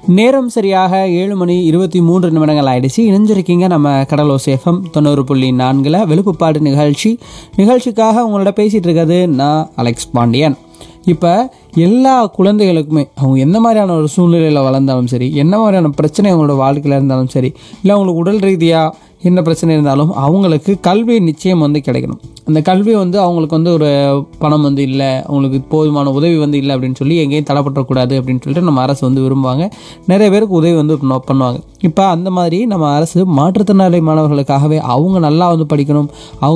நேரம் சரியாக ஏழு மணி இருபத்தி மூன்று நிமிடங்கள் ஆயிடுச்சு இணைஞ்சிருக்கீங்க நம்ம கடலோஸ் எஃப்எம் தொண்ணூறு புள்ளி நான்கில் வெளுப்புப்பாடு நிகழ்ச்சி நிகழ்ச்சிக்காக உங்களோட பேசிகிட்டு இருக்கிறது நான் அலெக்ஸ் பாண்டியன் இப்போ எல்லா குழந்தைகளுக்குமே அவங்க எந்த மாதிரியான ஒரு சூழ்நிலையில் வளர்ந்தாலும் சரி என்ன மாதிரியான பிரச்சனை அவங்களோட வாழ்க்கையில் இருந்தாலும் சரி இல்லை அவங்களுக்கு உடல் ரீதியாக என்ன பிரச்சனை இருந்தாலும் அவங்களுக்கு கல்வி நிச்சயம் வந்து கிடைக்கணும் அந்த கல்வி வந்து அவங்களுக்கு வந்து ஒரு பணம் வந்து இல்லை அவங்களுக்கு போதுமான உதவி வந்து இல்லை அப்படின்னு சொல்லி எங்கேயும் தடைப்படக்கூடாது அப்படின்னு சொல்லிட்டு நம்ம அரசு வந்து விரும்புவாங்க நிறைய பேருக்கு உதவி வந்து பண்ணு- பண்ணுவாங்க இப்போ அந்த மாதிரி நம்ம அரசு மாற்றுத்திறனாளி மாணவர்களுக்காகவே அவங்க நல்லா வந்து படிக்கணும் அவங்க